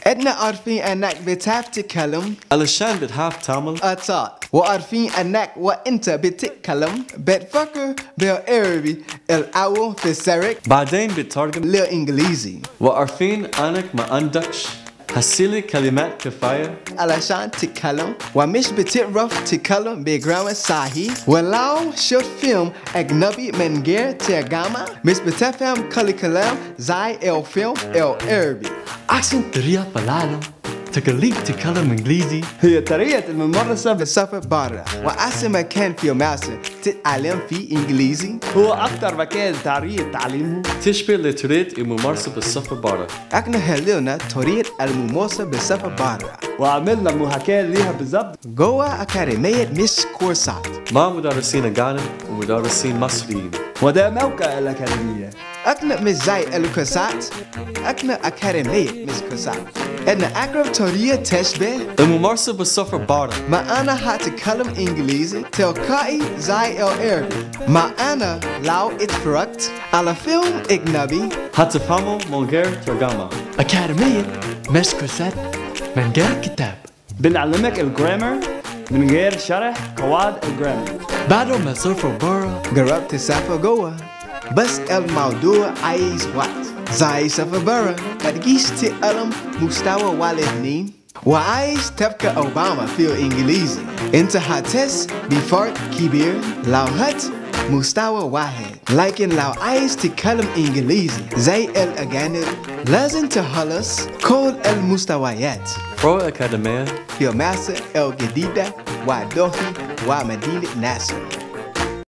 عدنا عارفين انك بتعرف تتكلم علشان بتعرف تعمل أطاط وعارفين انك وانت بتتكلم بتفكر بالعربي الاول في سرك بعدين بتترجم للانجليزي وعارفين انك ما عندكش هسيلي كلمات كفاية علشان تتكلم ومش بتعرف تتكلم بجرامر صحيح ولو شفت فيلم أجنبي من غير ترجمة مش بتفهم كل كلام زي الفيلم العربي أحسن طريقة في العالم تخليك تتكلم إنجليزي هي طريقة الممارسة بالسفر برا وأحسن مكان في مصر تتعلم فيه إنجليزي هو أكتر مكان تعريف تعليمه تشبه لطريقة الممارسة بالسفر برا احنا هللنا طريقة الممارسة بالسفر برا وعملنا محاكاة ليها بالظبط جوا أكاديمية مش كورسات مع مدرسين أجانب ومدرسين مصريين وده موقع الأكاديمية احنا مش زي الكورسات احنا أكاديمية مش كورسات احنا أقرب طريقة تشبه الممارسة بالسفر برا ما أنا هتكلم إنجليزي تلقائي زي العربي ما أنا لو اتفرجت على فيلم أجنبي هتفهموا من غير ترجمة أكاديمية مش كورسات من غير كتاب بنعلمك الجرامر من غير شرح قواعد الجرامر بعد ما تسافر برا جربت تسافر جوا بس الموضوع عايز وقت زي سفر برا ما تجيش تتعلم مستوى ولا اتنين وعايز تبقى أوباما في الإنجليزي انت هتحس بفرق كبير لو هت مستوى واحد لكن لو عايز تتكلم إنجليزي زي الأجانب لازم تخلص كل المستويات برو أكاديمية في مصر الجديدة ودوحي ومدينة ناصر